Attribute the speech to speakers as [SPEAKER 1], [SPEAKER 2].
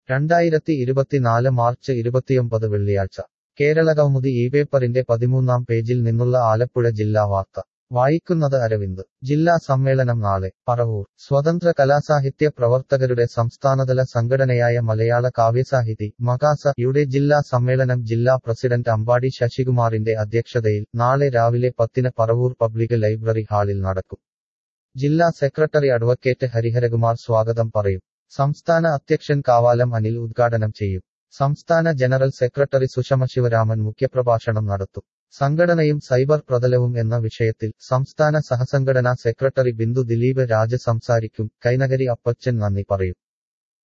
[SPEAKER 1] രണ്ടായിരത്തി ഇരുപത്തിനാല് മാർച്ച് ഇരുപത്തിയൊമ്പത് വെള്ളിയാഴ്ച കേരളകൗമുദി ഈ പേപ്പറിന്റെ പതിമൂന്നാം പേജിൽ നിന്നുള്ള ആലപ്പുഴ ജില്ലാ വാർത്ത വായിക്കുന്നത് അരവിന്ദ് ജില്ലാ സമ്മേളനം നാളെ പറവൂർ സ്വതന്ത്ര കലാസാഹിത്യ പ്രവർത്തകരുടെ സംസ്ഥാനതല സംഘടനയായ മലയാള കാവ്യസാഹിതി മകാസ യുടെ ജില്ലാ സമ്മേളനം ജില്ലാ പ്രസിഡന്റ് അമ്പാടി ശശികുമാറിന്റെ അധ്യക്ഷതയിൽ നാളെ രാവിലെ പത്തിന് പറവൂർ പബ്ലിക് ലൈബ്രറി ഹാളിൽ നടക്കും ജില്ലാ സെക്രട്ടറി അഡ്വക്കേറ്റ് ഹരിഹരകുമാർ സ്വാഗതം പറയും സംസ്ഥാന അധ്യക്ഷൻ കാവാലം അനിൽ ഉദ്ഘാടനം ചെയ്യും സംസ്ഥാന ജനറൽ സെക്രട്ടറി സുഷമ ശിവരാമൻ മുഖ്യപ്രഭാഷണം നടത്തും സംഘടനയും സൈബർ പ്രതലവും എന്ന വിഷയത്തിൽ സംസ്ഥാന സഹസംഘടനാ സെക്രട്ടറി ബിന്ദു ദിലീപ് രാജ സംസാരിക്കും കൈനകരി അപ്പച്ചൻ നന്ദി പറയും